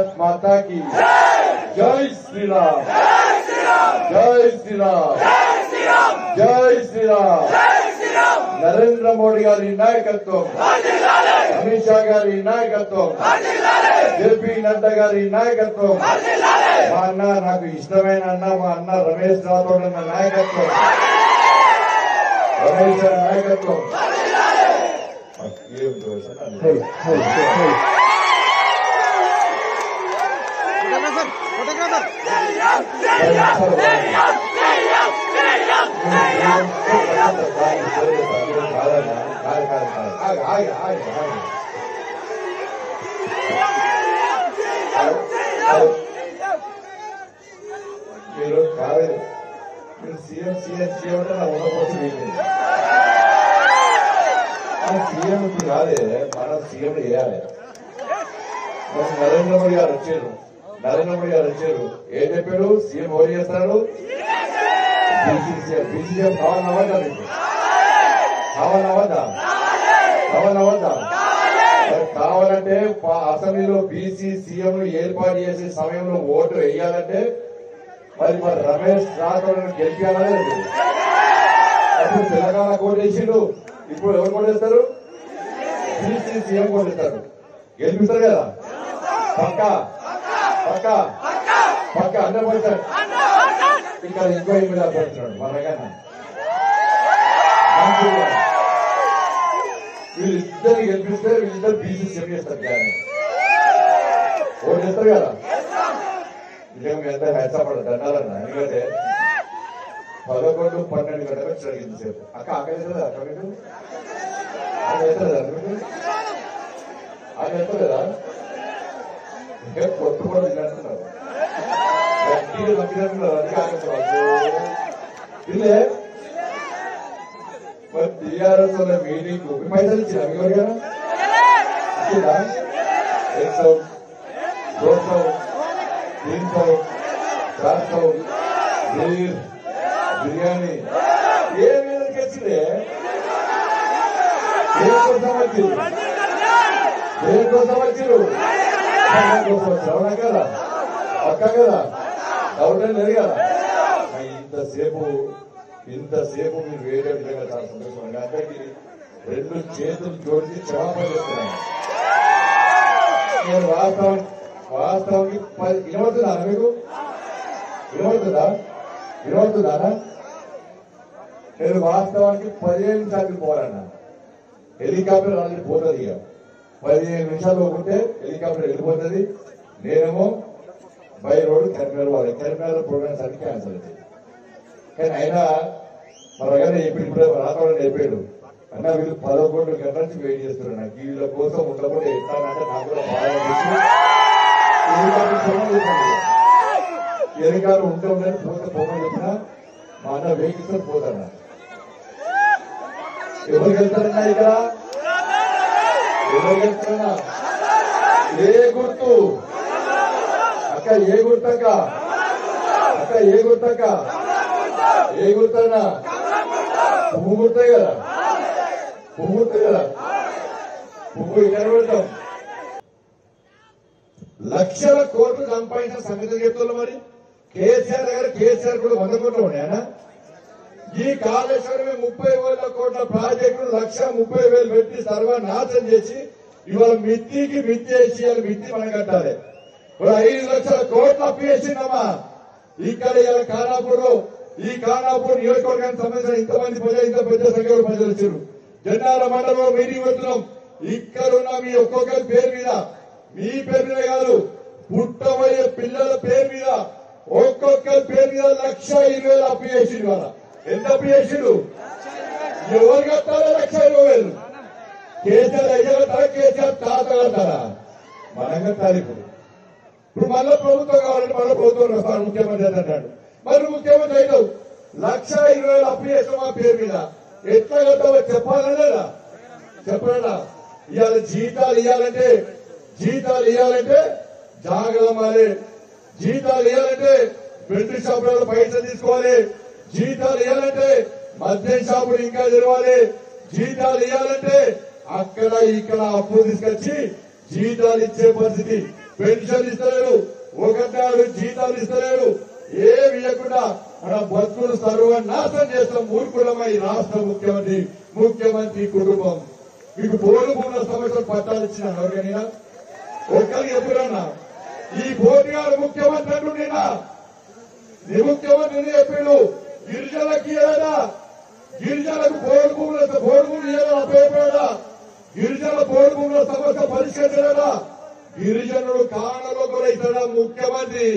భారత్ మాతా की జై శ్రీరామ్ జై శ్రీరామ్ జై శ్రీరామ్ నరేంద్ర మోడీ గారి నాయకత్వం అమిత్ షా గారి నాయకత్వం జేపీ నడ్డా గారి నాయకత్వం మా అన్న నాకు ఇష్టమైన అన్న మా అన్న రమేష్ రాథోడ్ అన్న నాయకత్వం రమేష్ గారి నాయకత్వం ఏం దోష మీరు కాలేదు మీరు సీఎం సీఎం సీఎం అంటే నా ఉండకపోతే వీలు మన సీఎం ఇప్పుడు కాదే మనం సీఎం చేయాలి మన నరేంద్ర మోడీ గారు వచ్చారు నరేంద్ర మోడీ గారు వచ్చారు ఏం చెప్పాడు సీఎం ఎవరు చేస్తాడు బీసీసీఎం బీసీసీఎం కావాలన్నా వద్దా మీకు కావాలన్నా వద్దా కావాలన్నా వద్దా మరి కావాలంటే పా- అసెంబ్లీలో బీసీ సీఎం ఏర్పాటు చేసే సమయంలో ఓటు వేయాలంటే మరి మరి రమేష్ రాథోడ్ గెలిపించాలని లేదు. అప్పుడు తెలంగాణ కోటేసిండు ఇప్పుడు ఎవరు కోటేస్తారు బీసీ సీఎం కోటేస్తారు గెలిపిస్తారు కదా పక్క పక్క పక్క హండ్రెడ్ పర్సెంట్ ఇక్కడ ఇంకో ఎమ్మెల్యే అభ్యర్థున్నాడు మన రంగన్న మంచిగా. వీళ్ళిద్దరు గెలిపిస్తే వీళ్ళిద్దరు బీసీ సీఎం చేస్తారు కానీ ఓటు చేస్తారు కదా నిజంగా మీ అందరూ హెచ్చపడదు అన్నారన్న ఎందుకంటే పదకొండు పన్నెండు గంటలకు వచ్చాడు ఇంతసేపు అక్క ఆకలి అక్క మీకు ఆకలి అవుతుందా మీకు ఆకలి అవుతుందా ఇంకా కొట్టు కూడా తిన్నట్టున్నారు గట్టిగా నమ్మినట్టున్నారు అందుకే ఆకలి ఇల్లే మరి టీఆర్ఎస్ వాళ్ళ మీటింగ్ మీ పైసలు ఇచ్చిన మీకు ఎవరికైనా ఇచ్చిందా एक सौ दो सौ तीन सौ चार सौ खीर బిర్యానీ ఏ మీదకి వచ్చిందే దేనికోసం వచ్చింది దేనికోసం వచ్చిరు కోసం వచ్చారు అవునా కదా పక్క కదా డౌట్ ఏం లేదు కదా మరి ఇంతసేపు ఇంతసేపు మీరు వేరే విధంగా చాలా సంతోషంగా అందరికీ రెండు చేతులు జోడించి క్షమాపణ చెప్తున్నాను నేను వాస్తవం వాస్తవానికి పది వినబడుతుందా మీకు వినబడుతుందా వినబడుతుందా నేను వాస్తవానికి పదిహేను నిమిషాలకి పోవాలన్నా హెలికాప్టర్ ఆల్రెడీ పోతుంది ఇక పదిహేను నిమిషాలు పోకుంటే హెలికాప్టర్ వెళ్ళిపోతుంది నేనేమో బై రోడ్ కరీంనగర్ పోవాలి కరీంనగర్ ప్రోగ్రామ్స్ అన్ని క్యాన్సిల్ అవుతాయి కానీ అయినా మన దగ్గర ఇప్పుడు ఇప్పుడు రాత్రి చెప్పాడు అన్న వీళ్ళు పదకొండు గంటల నుంచి వెయిట్ చేస్తున్నారు నాకు వీళ్ళ కోసం ఉండకుండా ఎట్లా అంటే నాకు కూడా బాగా తెలుసు. హెలికాప్టర్ ఫోన్ చేశాను. హెలికాప్టర్ ఉంటే ఉండని పోతే పోమని చెప్పినా మా అన్న వెహికల్స్ పోతాడు ఎవరు వెళ్తారన్నా ఇక్కడ ఎవరు వెళ్తారన్నా ఏ గుర్తు అక్క ఏ గుర్తక్క అక్క ఏ గుర్తక్క ఏ గుర్తన్నా పువ్వు గుర్తే కదా పువ్వు గుర్తే కదా పువ్వు ఇక్కడ పెడతాం లక్షల కోట్లు సంపాదించిన సంగతి చెప్తున్నా మరి కేసీఆర్ దగ్గర కేసీఆర్ కూడా వంద కోట్లు ఉన్నాయనా ఈ కాళేశ్వరమే ముప్పై వేల కోట్ల ప్రాజెక్టులు లక్ష ముప్పై వేలు పెట్టి సర్వనాశనం చేసి ఇవాళ మిత్తికి మిత్తి వేసి ఇవాళ మిత్తి మనం కట్టాలి ఇప్పుడు ఐదు లక్షల కోట్ల అప్పు చేసిందమ్మా ఇక్కడ ఇలా ఖానాపూర్ ఈ ఖానాపూర్ నియోజకవర్గానికి సంబంధించిన ఇంతమంది ప్రజలు ఇంత పెద్ద సంఖ్యలో ప్రజలు వచ్చారు జెండాల మండలంలో మీటింగ్ పెడుతున్నాం ఇక్కడ ఉన్న మీ ఒక్కొక్కరి పేరు మీద మీ పేరు మీద కాదు పుట్టబోయే పిల్లల పేరు మీద ఒక్కొక్కరి పేరు మీద లక్ష ఇరవై వేలు అప్పు చేసిండు వాళ్ళ ఎంత అప్పు చేసిండు ఎవరు కట్టాలి లక్ష ఇరవై వేలు కేసీఆర్ అయ్య కట్టారా కేసీఆర్ తాత కట్టారా మనం కట్టాలి ఇప్పుడు ఇప్పుడు మళ్ళీ ప్రభుత్వం కావాలంటే మళ్ళీ ప్రభుత్వం వస్తాడు ముఖ్యమంత్రి అని అంటాడు మరి నువ్వు ముఖ్యమంత్రి అయినావు లక్ష ఇరవై వేలు అప్పు చేసావు మా పేరు మీద ఎట్లా కట్టావో చెప్పాలా లేదా చెప్పలేదా ఇవాళ జీతాలు ఇవ్వాలంటే జీతాలు ఇవ్వాలంటే జాగ్రత్త జీతాలు ఇవ్వాలంటే బెల్ట్ షాపులలో పైసలు తీసుకోవాలి జీతాలు ఇవ్వాలంటే మద్యం షాపులు ఇంకా తెరవాలి జీతాలు ఇవ్వాలంటే అక్కడ ఇక్కడ అప్పు తీసుకొచ్చి జీతాలు ఇచ్చే పరిస్థితి పెన్షన్ ఇస్తలేడు ఒకటాడు జీతాలు ఇస్తలేడు ఏమి ఇవ్వకుండా మన బతుకులు సర్వనాశనం చేస్తాం మూర్ఖులమై రాష్ట్ర ముఖ్యమంత్రి ముఖ్యమంత్రి కుటుంబం మీకు బోర్డు మూడు సంవత్సరాలు పట్టాలు ఇచ్చిన ఎవరికైనా ఒక్కరికి ఎప్పుడన్నా ఈ బోర్డు ముఖ్యమంత్రి అంటుండేనా నీ ముఖ్యమంత్రి చెప్పిండు గిరిజనకి ఏడా గిరిజనకు బోర్డు భూముల బోర్డు భూములు ఏడా ఉపయోగపడా గిరిజన బోర్డు భూముల సమస్య పరిష్కరించలేదా గిరిజనుడు కానలో కూడా ఇస్తాడా ముఖ్యమంత్రి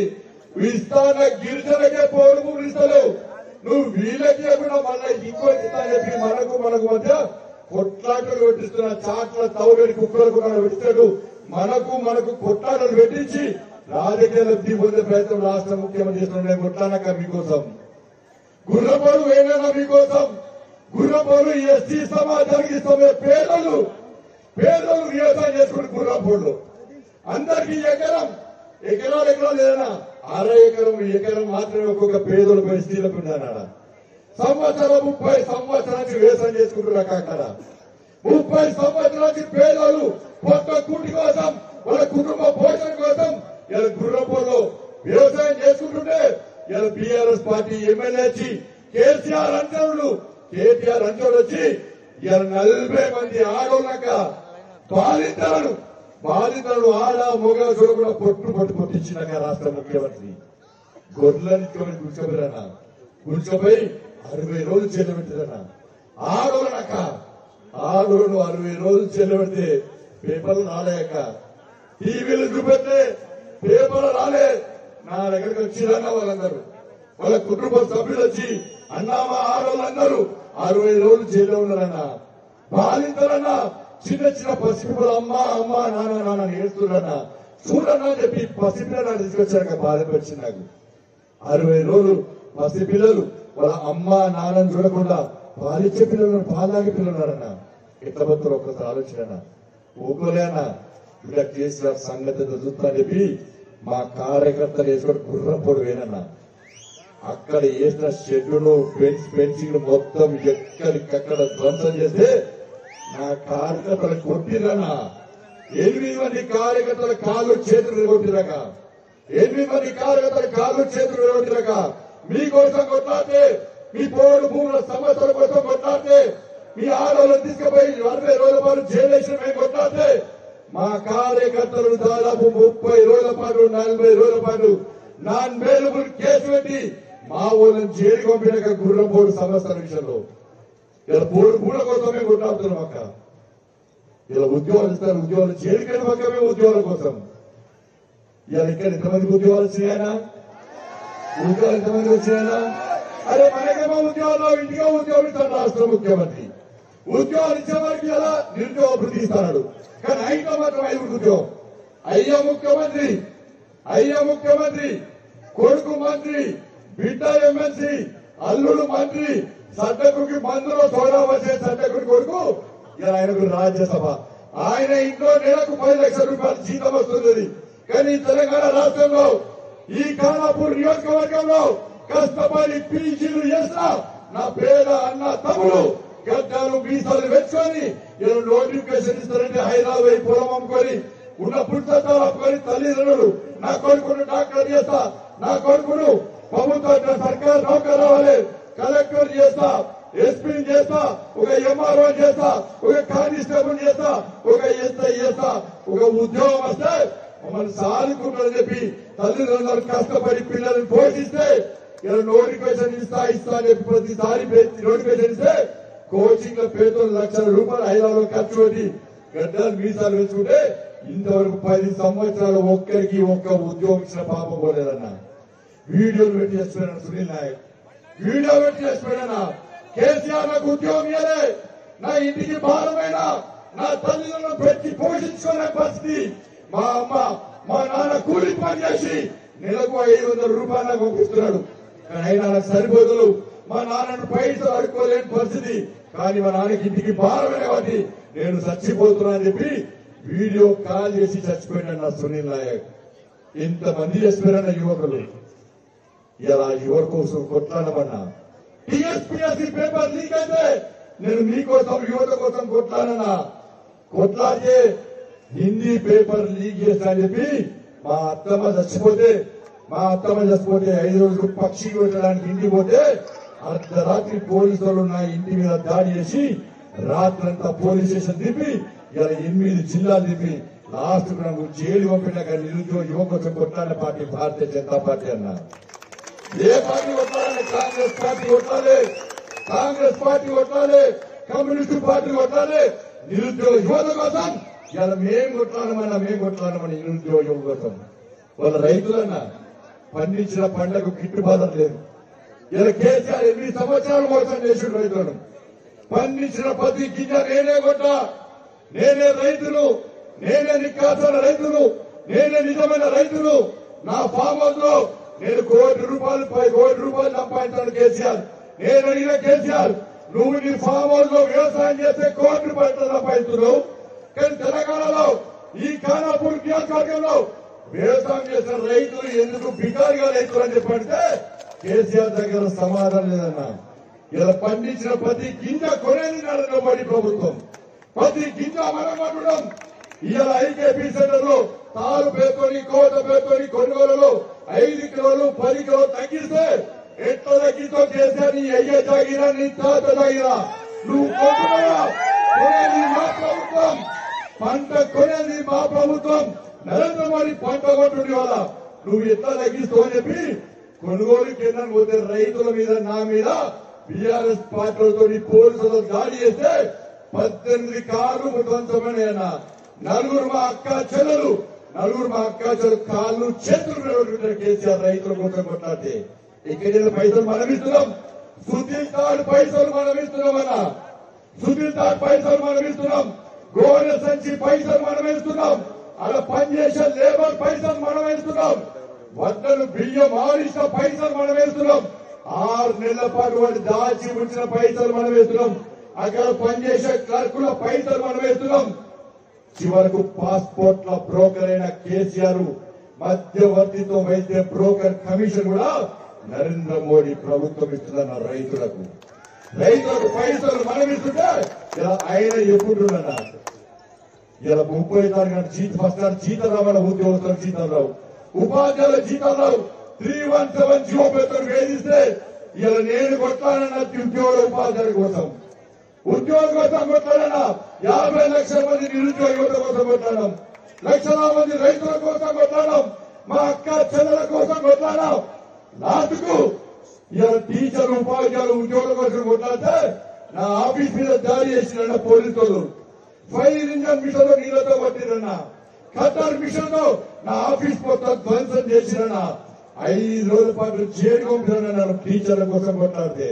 ఇస్తాన గిరిజనకే బోర్డు భూములు ఇస్తలేవు నువ్వు వీళ్ళకి ఇవ్వకుండా మళ్ళీ ఇంకో ఇస్తా అని చెప్పి మనకు మనకు మధ్య కొట్లాటలు పెట్టిస్తున్న చాట్ల తౌగడి కుక్కలకు మనం పెట్టాడు మనకు మనకు కొట్లాటలు పెట్టించి రాజకీయ లబ్ధి పొందే ప్రయత్నం రాష్ట్ర ముఖ్యమంత్రి చేస్తున్న కొట్లాడక మీకోసం గుర్రపోలు వేయలేనా మీకోసం గుర్రపోలు ఎస్టీ సమాజానికి ఇస్తామే పేదలు పేదలు వ్యవసాయం చేసుకుని గుర్రపోళ్ళు అందరికీ ఎకరం ఎకరాలు ఎకరాలు లేదన్నా అర ఎకరం ఎకరం మాత్రమే ఒక్కొక్క పేదలు పరిస్థితులకు ఉందన్నాడా సంవత్సరం ముప్పై సంవత్సరానికి వ్యవసాయం చేసుకుంటున్నారు అక్కడ ముప్పై సంవత్సరానికి పేదలు కొత్త కూటి కోసం వాళ్ళ కుటుంబ పోషణ కోసం ఇలా గుర్రపోలో వ్యవసాయం చేసుకుంటుంటే ఇలా బీఆర్ఎస్ పార్టీ ఎమ్మెల్యే వచ్చి కేసీఆర్ అంచనుడు కేటీఆర్ అంచనుడు వచ్చి ఇలా నలభై మంది ఆడోళ్ళక బాధితులను బాధితులను ఆడ మొగ చూడకుండా పొట్టు పట్టు కొట్టించినాక రాష్ట్ర ముఖ్యమంత్రి గొర్రెలని కూర్చోబెరన్నా కూర్చోపోయి అరవై రోజులు చెల్లబెట్టిరన్నా ఆడోళ్ళనక్క ఆడోళ్ళు అరవై రోజులు చెల్లబెడితే పేపర్లు రాలేక టీవీలు చూపెడితే పేపర్లు రాలే నా దగ్గరకు వచ్చిరన్న వాళ్ళందరూ వాళ్ళ కుటుంబ సభ్యులు వచ్చి అన్నామా ఆడోళ్ళందరూ అరవై రోజులు జైల్లో ఉన్నారన్న బాధితులన్నా చిన్న చిన్న పసిపిల్లలు అమ్మ అమ్మ నాన్న నాన్న నేర్చుకున్నా చూడన్నా అని చెప్పి పసిపిల్లలు తీసుకొచ్చాక బాధ వచ్చింది నాకు అరవై రోజులు పసి పిల్లలు వాళ్ళ అమ్మ నాన్నని చూడకుండా పాలిచ్చే పిల్లలు పాలాగే పిల్లలు ఉన్నారన్న ఎట్లా బతులు ఒక్కసారి ఆలోచన ఊకోలేనా ఇలా కేసీఆర్ సంగతి చూస్తా అని చెప్పి మా కార్యకర్తలు వేసుకొని గుర్రపోడు వేనన్నా అక్కడ వేసిన షెడ్యూల్ పెన్స్ పెన్సింగ్ మొత్తం ఎక్కడికక్కడ ధ్వంసం చేస్తే నా కార్యకర్తలు కొట్టిరన్నా ఎనిమిది మంది కార్యకర్తల కాళ్ళు చేతులు కొట్టిరక ఎనిమిది మంది కార్యకర్తల కాళ్ళు చేతులు కొట్టిరక మీకోసం కొట్లాడితే మీ పోడు భూముల సమస్యల కోసం కొట్లాడితే మీ ఆడవాళ్ళని తీసుకుపోయి అరవై రోజుల పాటు జైలేసిన మేము కొట్లాడితే మా కార్యకర్తలు దాదాపు ముప్పై రోజుల పాటు నలభై రోజుల పాటు నాన్ మేలుబుల్ కేసు పెట్టి మా ఊళ్ళని జైలు పంపినాక గుర్రపోడు సమస్యల విషయంలో ఇలా పోడు పూల కోసమే కొట్లాడుతున్నాం అక్క ఇలా ఉద్యోగాలు ఇస్తారు ఉద్యోగాలు జైలుకెళ్ళి పక్కమే ఉద్యోగాల కోసం ఇలా ఇక్కడ ఎంతమందికి ఉద్యోగాలు వచ్చినాయనా ఉద్యోగాలు ఎంతమంది వచ్చినాయనా అరే మనకేమో ఉద్యోగాలు ఇంటిగా ఉద్యోగం ఇస్తాడు రాష్ట్ర ముఖ్యమంత్రి ఉద్యోగాలు ఇచ్చే వారికి ఎలా నిరుద్యోగ వృద్ధి ఇస్తాడు కానీ ఐదో మాత్రం ఐదుగురు ఉద్యోగం అయ్యా ముఖ్యమంత్రి అయ్యా ముఖ్యమంత్రి కొడుకు మంత్రి బిడ్డ ఎమ్మెల్సీ అల్లుడు మంత్రి సడ్డకుడికి మందులో సోడా వచ్చే సడ్డకుడి కొడుకు ఇలా ఆయనకు రాజ్యసభ ఆయన ఇంట్లో నెలకు పది లక్షల రూపాయలు జీతం వస్తుంది కానీ తెలంగాణ రాష్ట్రంలో ఈ ఖానాపూర్ నియోజకవర్గంలో కష్టపడి పీజీలు చేసిన నా పేద అన్న తమ్ముడు గడ్డాలు మీసాలు పెంచుకొని ఇలా నోటిఫికేషన్ ఇస్తారంటే హైదరాబాద్ పొలం అమ్ముకొని ఉన్న పుస్తకాలు అమ్ముకొని తల్లిదండ్రులు నా కొడుకును డాక్టర్ చేస్తా నా కొడుకును ప్రభుత్వ సర్కార్ నౌకర్ రావాలి కలెక్టర్ చేస్తా ఎస్పీ చేస్తా ఒక ఎంఆర్ఓ చేస్తా ఒక కానిస్టేబుల్ చేస్తా ఒక ఎస్ఐ చేస్తా ఒక ఉద్యోగం వస్తే మమ్మల్ని సాదుకుంటారని చెప్పి తల్లిదండ్రులు కష్టపడి పిల్లల్ని పోషిస్తే ఇలా నోటిఫికేషన్ ఇస్తా ఇస్తా అని చెప్పి ప్రతిసారి నోటిఫికేషన్ ఇస్తే కోచింగ్ లో పేరుతో లక్షల రూపాయలు హైదరాబాద్ ఖర్చు పెట్టి గడ్డలు మీసాలు వేసుకుంటే ఇంతవరకు పది సంవత్సరాలు ఒక్కరికి ఒక్క ఉద్యోగం ఇచ్చిన పాపం పోలేదన్నా వీడియోలు పెట్టి చేస్తున్నాను సునీల్ నాయక్ వీడియో పెట్టి చేస్తున్నానా కేసీఆర్ నాకు ఉద్యోగం ఇవ్వలే నా ఇంటికి భారమైన నా తల్లిదండ్రులను పెట్టి పోషించుకునే పరిస్థితి మా అమ్మ మా నాన్న కూలి పని చేసి నెలకు ఐదు వందల రూపాయలు నాకు పంపిస్తున్నాడు కానీ అయినా నాకు సరిపోదులు మా నాన్నను పైసలు అడుకోలేని పరిస్థితి కానీ మా నాన్నకి ఇంటికి భారమైన వాటి నేను చచ్చిపోతున్నా అని చెప్పి వీడియో కాల్ చేసి చచ్చిపోయినాడు నా సునీల్ నాయక్ ఇంతమంది చేస్తున్నారన్న యువకులు ఇలా యువత కోసం కొట్లాడమన్నా టీఎస్పీఎస్సీ పేపర్ లీక్ అయితే నేను మీకోసం యువత కోసం కొట్లాడనా కొట్లాడితే హిందీ పేపర్ లీక్ చేస్తా అని చెప్పి మా అత్తమ్మ చచ్చిపోతే మా అత్తమ్మ చచ్చిపోతే ఐదు రోజులు పక్షి పెట్టడానికి ఇంటికి పోతే అర్ధరాత్రి పోలీసు వాళ్ళు నా ఇంటి మీద దాడి చేసి రాత్రంతా పోలీస్ స్టేషన్ తిప్పి ఇలా ఎనిమిది జిల్లాలు తిప్పి లాస్ట్ నాకు జైలు పంపినాక నిరుద్యోగ యువకొచ్చం కొట్లాడే పార్టీ భారతీయ జనతా పార్టీ అన్నారు ఏ పార్టీ కొట్టాలని కాంగ్రెస్ పార్టీ కొట్టాలి కాంగ్రెస్ పార్టీ కొట్టాలి కమ్యూనిస్ట్ పార్టీ కొట్టాలి నిరుద్యోగ యువత కోసం ఇలా మేం కొట్లాడమన్నా మేం కొట్లాడమని నిరుద్యోగ యువత కోసం వాళ్ళ రైతులన్నా పండించిన పంటకు గిట్టుబాటు లేదు ఇలా కేసీఆర్ ఎనిమిది సంవత్సరాలు మోసం చేసిన రైతులను పండించిన ప్రతి గింజ నేనే కొట్టా నేనే రైతును నేనే నిక్కాల్సిన రైతును నేనే నిజమైన రైతును నా ఫామ్ హౌస్ లో నేను కోటి రూపాయలు పై కోటి రూపాయలు సంపాదించాను కేసీఆర్ నేను అడిగిన కేసీఆర్ నువ్వు నీ ఫామ్ హౌస్ లో వ్యవసాయం చేస్తే కోటి రూపాయలు సంపాదిస్తున్నావు కానీ తెలంగాణలో ఈ ఖానాపూర్ నియోజకవర్గంలో వ్యవసాయం చేసిన రైతులు ఎందుకు బికారిగా రైతులు అని చెప్పంటే కేసీఆర్ దగ్గర సమాధానం లేదన్నా ఇలా పండించిన ప్రతి గింజ కొనేది నరేంద్ర మోడీ ప్రభుత్వం ప్రతి గింజ మనమడడం ఇవాళ ఐకేపీ సెంటర్ లో తారు పేరుతోని కోత పేరుతోని కొనుగోలులో ఐదు కిలోలు పది కిలోలు తగ్గిస్తే ఎట్లా తగ్గితో కేసీఆర్ నీ అయ్యే తాగిరా నీ తాత తాగిరా నువ్వు కొంటున్నావా కొనేది మా ప్రభుత్వం పంట కొనేది మా ప్రభుత్వం నరేంద్ర మోడీ పంట కొంటుండే వాళ్ళ నువ్వు ఎట్లా తగ్గిస్తావు అని చెప్పి కొనుగోలు కేంద్రం పోతే రైతుల మీద నా మీద బీఆర్ఎస్ పార్టీలతో పోలీసులతో దాడి చేస్తే పద్దెనిమిది కార్లు ధ్వంసమైన నలుగురు మా అక్క చెల్లెలు నలుగురు మా అక్క చెల్లెలు కాళ్ళు చేతులు నిలబెట్టుకుంటారు కేసీఆర్ రైతుల కోసం కొట్లాడితే ఇక్కడ పైసలు మనం ఇస్తున్నాం సుధీర్ కార్డు పైసలు మనం ఇస్తున్నామన్నా సుధీర్ తాట్ పైసలు మనం ఇస్తున్నాం గోనె సంచి పైసలు మనం ఇస్తున్నాం అలా పనిచేసే లేబర్ పైసలు మనం ఇస్తున్నాం వడ్డలు బియ్యం ఆడిసిన పైసలు మనం వేస్తున్నాం ఆరు నెలల పాటు వాడు దాచి ఉంచిన పైసలు మనం వేస్తున్నాం అక్కడ పనిచేసే క్లర్కుల పైసలు మనం వేస్తున్నాం చివరకు పాస్పోర్ట్ల బ్రోకర్ అయిన కేసీఆర్ మధ్యవర్తితో వైద్య బ్రోకర్ కమిషన్ కూడా నరేంద్ర మోడీ ప్రభుత్వం ఇస్తుందన్న రైతులకు రైతులకు పైసలు మనం ఇస్తుంటే ఇలా ఆయన ఎప్పుడున్నా ఇలా ముప్పై తారీఖు జీత ఫస్ట్ నాడు జీతం రావాల ఉద్యోగస్తుల జీతం రావు ఉపాధ్యాయుల జీతం రావు three one seven GO paper వేధిస్తే ఇలా నేను కొట్టానన్న ఉద్యోగ ఉపాధ్యాయుల కోసం ఉద్యోగం కోసం కొట్టాలన్నా యాభై లక్షల మంది నిరుద్యోగ యువత కోసం కొట్టాడం లక్షల మంది రైతుల కోసం కొట్టాడం మా అక్క చెల్లెల కోసం కొట్టాడం లాస్ట్కు ఇలా టీచర్ ఉపాధ్యాయులు ఉద్యోగుల కోసం కొట్లాడితే నా ఆఫీస్ మీద దాడి చేసిన పోలీసులు ఫైర్ ఇంజన్ మిషన్ నీళ్లతో పట్టిరన్న కట్టర్ మిషన్ తో నా ఆఫీస్ మొత్తం ధ్వంసం చేసిరన్న ఐదు రోజుల పాటు జైలు పంపిరన్నారు టీచర్ల కోసం కొట్లాడితే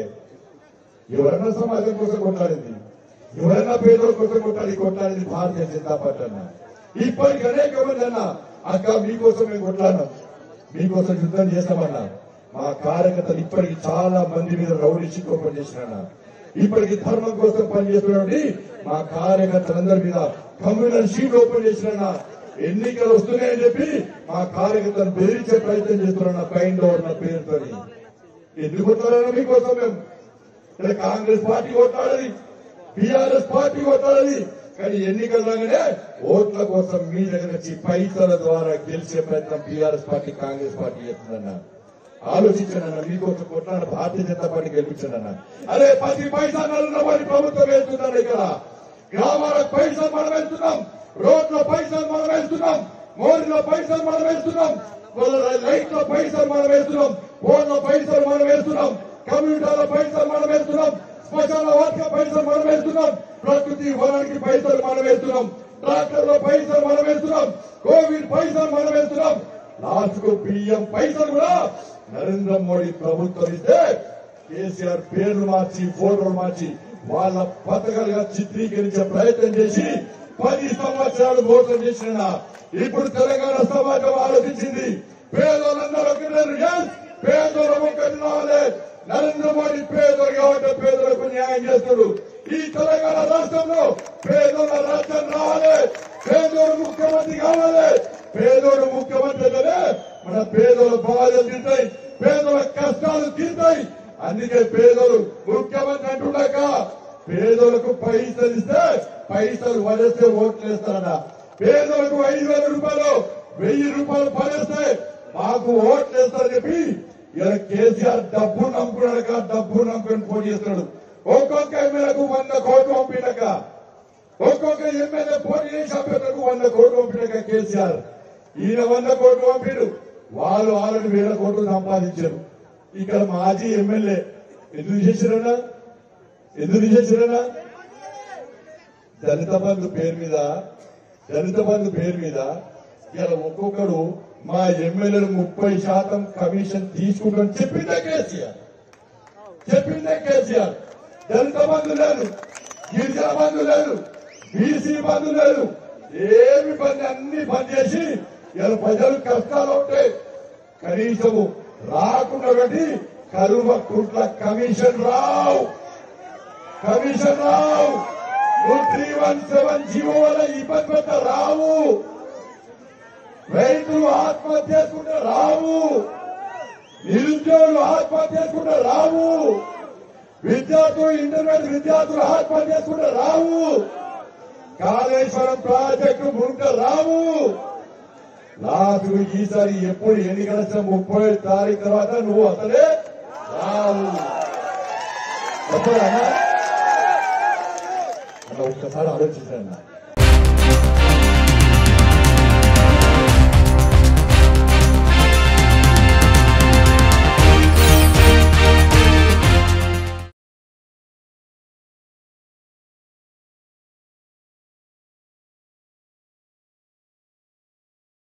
ఎవరన్నా సమాజం కోసం కొట్లాడింది ఎవరన్నా పేదల కోసం కొట్టాలి కొట్లాడింది భారతీయ జనతా పార్టీ అన్న ఇప్పటికి అనేక మంది అన్న అక్క మీకోసం మేము కొట్లాడినాం మీకోసం యుద్ధం చేస్తామన్నా మా కార్యకర్తలు ఇప్పటికి చాలా మంది మీద రౌడీ షీట్ ఓపెన్ చేసినా ఇప్పటికి ధర్మం కోసం పనిచేస్తున్నాడు మా కార్యకర్తలందరి మీద కమ్యూనల్ షీట్ ఓపెన్ చేసినా ఎన్నికలు వస్తున్నాయని చెప్పి మా కార్యకర్తలను బెదిరించే ప్రయత్నం చేస్తున్నా పైన ఉన్న పేరుతో ఎందుకు కొట్టాలన్నా మీకోసం మేము ఇక్కడ కాంగ్రెస్ పార్టీ కొట్టాడది బీఆర్ఎస్ పార్టీ కొట్టాడది కానీ ఎన్నికలు రాగానే ఓట్ల కోసం మీ దగ్గర వచ్చి పైసల ద్వారా గెలిచే ప్రయత్నం బీఆర్ఎస్ పార్టీ కాంగ్రెస్ పార్టీ చేస్తుందన్న ఆలోచించండి అన్న మీకోసం కొట్లాడ భారతీయ జనతా పార్టీ గెలిపించండి అన్న అరే పది పైసా నలుగురు వారి ప్రభుత్వం వేస్తున్నారు ఇక్కడ గ్రామాలకు పైసలు మనం వేస్తున్నాం రోడ్ల పైసలు మనం వేస్తున్నాం మోరీల పైసలు మనం వేస్తున్నాం లైట్ల పైసలు మనం వేస్తున్నాం ఫోన్ల పైసలు మనం వేస్తున్నాం కంప్యూటర్ల పైసలు మనం వేస్తున్నాం శ్మశాన వాటిక పైసలు మనం వేస్తున్నాం ప్రకృతి వనానికి పైసలు మనం వేస్తున్నాం ట్రాక్టర్ల పైసలు మనం వేస్తున్నాం కోవిడ్ పైసలు మనం వేస్తున్నాం లాస్ట్ కు బియ్యం పైసలు కూడా నరేంద్ర మోడీ ప్రభుత్వం ఇస్తే కేసీఆర్ పేర్లు మార్చి ఫోటోలు మార్చి వాళ్ళ పథకాలుగా చిత్రీకరించే ప్రయత్నం చేసి పది సంవత్సరాలు మోసం చేసిన ఇప్పుడు తెలంగాణ సమాజం ఆలోచించింది పేదలందరూ ఒకరు yes, పేదోళ్ళ ఒకటి రావాలి నరేంద్ర మోడీ పేదలు కాబట్టి పేదలకు న్యాయం చేస్తాడు ఈ తెలంగాణ రాష్ట్రంలో పేదోళ్ళ రాజ్యం రావాలి పేదోడు ముఖ్యమంత్రి కావాలి పేదోడు ముఖ్యమంత్రి అయితేనే మన పేదోళ్ళ బాధలు తింటాయి పేదల కష్టాలు తీరుతాయి అందుకే పేదలు ముఖ్యమంత్రి అంటున్నాక పేదలకు పైసలు ఇస్తే పైసలు వదిలేస్తే ఓట్లు వేస్తారట పేదలకు ఐదు వేల రూపాయలు వెయ్యి రూపాయలు పడేస్తే మాకు ఓట్లు వేస్తారని చెప్పి ఇలా కేసీఆర్ డబ్బు నమ్ముకున్నాడక డబ్బు నమ్ముకుని పోటీ చేస్తున్నాడు ఒక్కొక్క ఎమ్మెల్యేకు వంద కోట్లు పంపినక ఒక్కొక్క ఎమ్మెల్యే పోటీ చేసి అభ్యర్థులకు వంద కోట్లు పంపినక కేసీఆర్ ఈయన వంద కోట్లు పంపిడు వాళ్ళు ఆల్రెడీ వేల కోట్లు సంపాదించారు ఇక్కడ మాజీ ఎమ్మెల్యే ఎందుకు చేసిరన్నా ఎందుకు చేసిరన్నా దళిత బంధు పేరు మీద దళిత బంధు పేరు మీద ఇలా ఒక్కొక్కడు మా ఎమ్మెల్యేలు ముప్పై శాతం కమిషన్ తీసుకుంటామని చెప్పిందే కేసీఆర్ చెప్పిందే కేసీఆర్ దళిత బంధు లేదు గిరిజన బంధు లేదు బీసీ బంధు లేదు ఏమి బంద్ అన్ని బంద్ చేసి ఇలా ప్రజలు కష్టాలు ఉంటాయి కనీసము రాకుండా పెట్టి కరువ కుట్ల కమిషన్ రావు కమిషన్ రావు త్రీ వన్ సెవెన్ జీవో వల్ల ఇబ్బంది పెట్ట రావు రైతులు ఆత్మహత్య చేసుకుంటే రావు నిరుద్యోగులు ఆత్మహత్య చేసుకుంటే రావు విద్యార్థులు ఇంటర్మీడియట్ విద్యార్థులు ఆత్మహత్య చేసుకుంటే రావు కాళేశ్వరం ప్రాజెక్టు మునుక రావు లాస్ట్ ఈసారి ఎప్పుడు ఎన్నికల వచ్చిన ముప్పై తారీఖు తర్వాత నువ్వు అసలే రావు తప్పదా అన్న? అన్న ఒక్కసారి ఆలోచించండి